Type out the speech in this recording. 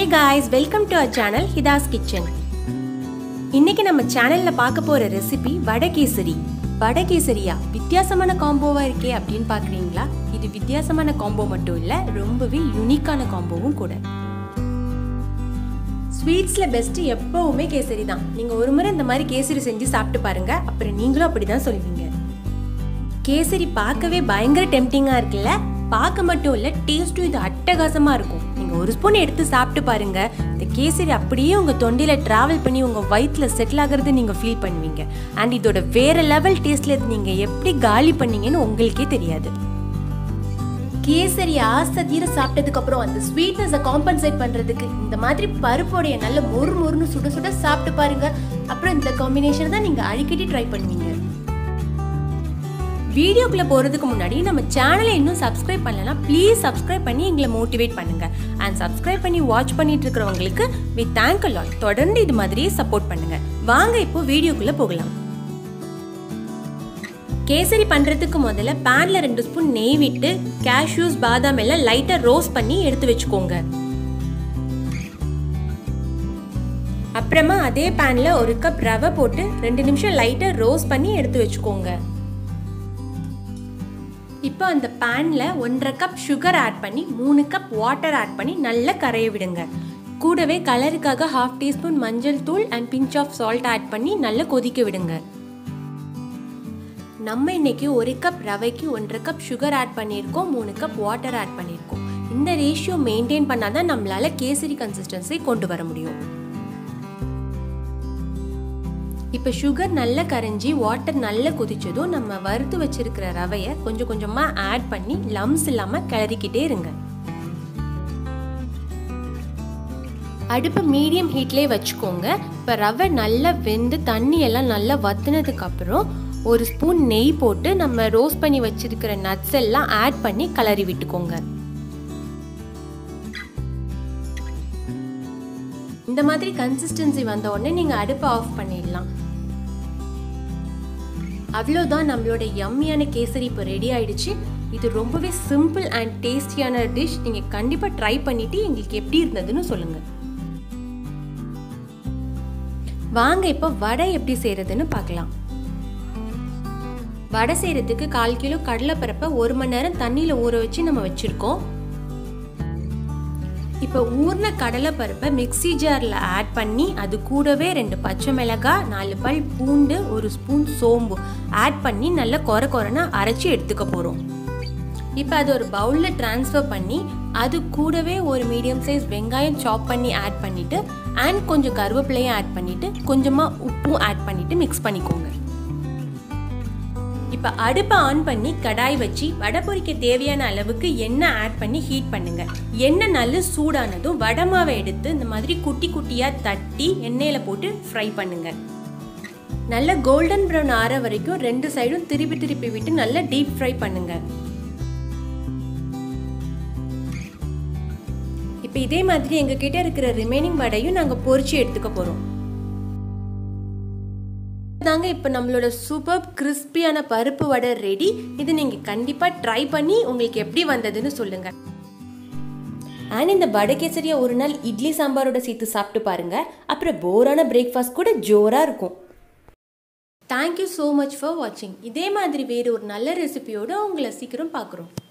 guys welcome to our channel Hitha's kitchen இன்னைக்கு நம்ம சேனல்ல பார்க்க போற ரெசிபி வடகேசரி வடகேசரியா வித்தியாசமான காம்போவா இருக்கே அப்படின்னு பாக்குறீங்களா இது வித்தியாசமான காம்போ மட்டும் இல்ல ரொம்பவே யூனிக்கான காம்போவும் கூட ஸ்வீட்ஸ்ல பெஸ்ட் எப்பவுமே கேசரி தான் நீங்க ஒரு முறை இந்த மாதிரி கேசரி செஞ்சு சாப்பிட்டு பாருங்க அப்புறம் நீங்களும் அப்படிதான் சொல்வீங்க கேசரி பார்க்கவே பயங்கர டெம்டிங்காக இருக்குல்ல பார்க்க மட்டும் இல்லை டேஸ்ட்டும் இது அட்டகாசமாக இருக்கும் நீங்கள் ஒரு ஸ்பூன் எடுத்து சாப்பிட்டு பாருங்க இந்த கேசரி அப்படியே உங்கள் தொண்டையில் ட்ராவல் பண்ணி உங்கள் வயிற்றில் செட்டில் ஆகிறது நீங்கள் ஃபீல் பண்ணுவீங்க அண்ட் இதோட வேற லெவல் டேஸ்ட்டில் நீங்கள் எப்படி காலி பண்ணீங்கன்னு உங்களுக்கே தெரியாது கேசரி ஆசை தீர சாப்பிட்டதுக்கு அப்புறம் அந்த ஸ்வீட்னஸை காம்பன்சேட் பண்றதுக்கு இந்த மாதிரி பருப்போடைய நல்ல மொறு மொறுன்னு சுட சுட சாப்பிட்டு பாருங்க அப்புறம் இந்த காம்பினேஷன் தான் நீங்க அடிக்கடி ட்ரை பண்ணுவீங்க வீடியோக்குள்ள போறதுக்கு முன்னாடி நம்ம சேனலை இன்னும் சப்ஸ்கிரைப் பண்ணலனா ப்ளீஸ் சப்ஸ்கிரைப் பண்ணி எங்களை மோட்டிவேட் பண்ணுங்க அண்ட் சப்ஸ்கிரைப் பண்ணி வாட்ச் பண்ணிட்டு இருக்கிறவங்களுக்கு வி தேங்க் லாட் தொடர்ந்து இது மாதிரியே சப்போர்ட் பண்ணுங்க வாங்க இப்போ வீடியோக்குள்ள போகலாம் கேசரி பண்ணுறதுக்கு முதல்ல பேனில் ரெண்டு ஸ்பூன் நெய் விட்டு கேஷ்யூஸ் பாதாம் எல்லாம் லைட்டாக ரோஸ்ட் பண்ணி எடுத்து வச்சுக்கோங்க அப்புறமா அதே பேனில் ஒரு கப் ரவை போட்டு ரெண்டு நிமிஷம் லைட்டாக ரோஸ்ட் பண்ணி எடுத்து வச்சுக்கோங்க இப்போ அந்த பேனில் ஒன்றரை கப் சுகர் ஆட் பண்ணி மூணு கப் வாட்டர் ஆட் பண்ணி நல்லா கரைய விடுங்க கூடவே கலருக்காக ஹாஃப் டீஸ்பூன் மஞ்சள் தூள் and pinch of salt add பண்ணி நல்லா கொதிக்க விடுங்க நம்ம இன்னைக்கு ஒரு கப் ரவைக்கு ஒன்றரை கப் சுகர் ஆட் பண்ணியிருக்கோம் மூணு கப் வாட்டர் ஆட் பண்ணியிருக்கோம் இந்த ரேஷியோ மெயின்டைன் பண்ணாதான் நம்மளால கேசரி கன்சிஸ்டன்சி கொண்டு வர முடியும் இப்போ சுகர் நல்லா கரைஞ்சி வாட்டர் நல்லா கொதிச்சதும் நம்ம வறுத்து வச்சிருக்கிற ரவையை கொஞ்சம் கொஞ்சமாக ஆட் பண்ணி லம்ஸ் இல்லாமல் கிளறிக்கிட்டே இருங்க அடுப்பு மீடியம் ஹீட்லேயே வச்சுக்கோங்க இப்போ ரவை நல்லா வெந்து தண்ணி எல்லாம் நல்லா வத்துனதுக்கு அப்புறம் ஒரு ஸ்பூன் நெய் போட்டு நம்ம ரோஸ்ட் பண்ணி வச்சிருக்கிற நட்ஸ் எல்லாம் ஆட் பண்ணி கலரி விட்டுக்கோங்க இந்த மாதிரி கன்சிஸ்டன்சி வந்த உடனே நீங்கள் அடுப்பை ஆஃப் பண்ணிடலாம் அவ்வளோதான் நம்மளோட யம்மியான கேசரி இப்போ ரெடி ஆயிடுச்சு இது ரொம்பவே சிம்பிள் அண்ட் டேஸ்டியான டிஷ் நீங்கள் கண்டிப்பாக ட்ரை பண்ணிட்டு எங்களுக்கு எப்படி இருந்ததுன்னு சொல்லுங்கள் வாங்க இப்போ வடை எப்படி செய்யறதுன்னு பார்க்கலாம் வடை செய்யறதுக்கு கால் கிலோ கடலைப்பருப்பை ஒரு மணி நேரம் தண்ணியில் ஊற வச்சு நம்ம வச்சுருக்கோம் இப்போ ஊர்ன கடலைப்பருப்பை மிக்சி ஜாரில் ஆட் பண்ணி அது கூடவே ரெண்டு பச்சை மிளகாய் நாலு பல் பூண்டு ஒரு ஸ்பூன் சோம்பு ஆட் பண்ணி நல்லா கொர கொரன்னு அரைச்சி எடுத்துக்க போகிறோம் இப்போ அது ஒரு பவுலில் ட்ரான்ஸ்ஃபர் பண்ணி அது கூடவே ஒரு மீடியம் சைஸ் வெங்காயம் சாப் பண்ணி ஆட் பண்ணிவிட்டு அண்ட் கொஞ்சம் கருவேப்பிலையும் ஆட் பண்ணிவிட்டு கொஞ்சமாக உப்பும் ஆட் பண்ணிவிட்டு மிக்ஸ் பண்ணிக்கோங்க இப்போ அடுப்பை ஆன் பண்ணி கடாய் வச்சு வடை பொரிக்க தேவையான அளவுக்கு எண்ணெய் ஆட் பண்ணி ஹீட் பண்ணுங்க எண்ணெய் நல்ல சூடானதும் வடை மாவை எடுத்து இந்த மாதிரி குட்டி குட்டியாக தட்டி எண்ணெயில் போட்டு ஃப்ரை பண்ணுங்க நல்ல கோல்டன் ப்ரௌன் ஆற வரைக்கும் ரெண்டு சைடும் திருப்பி திருப்பி விட்டு நல்லா டீப் ஃப்ரை பண்ணுங்க இப்போ இதே மாதிரி எங்ககிட்ட இருக்கிற ரிமைனிங் வடையும் நாங்கள் பொரிச்சு எடுத்துக்க போகிறோம் தாங்க இப்போ நம்மளோட சூப்பர் கிறிஸ்பியான பருப்பு வடை ரெடி இது நீங்கள் கண்டிப்பாக ட்ரை பண்ணி உங்களுக்கு எப்படி வந்ததுன்னு சொல்லுங்கள் அண்ட் இந்த வடை கேசரியை ஒரு நாள் இட்லி சாம்பாரோட சேர்த்து சாப்பிட்டு பாருங்க அப்புறம் போரான பிரேக்ஃபாஸ்ட் கூட ஜோராக இருக்கும் தேங்க்யூ ஸோ மச் ஃபார் வாட்சிங் இதே மாதிரி வேறு ஒரு நல்ல ரெசிபியோடு உங்களை சீக்கிரம் பார்க்குறோம்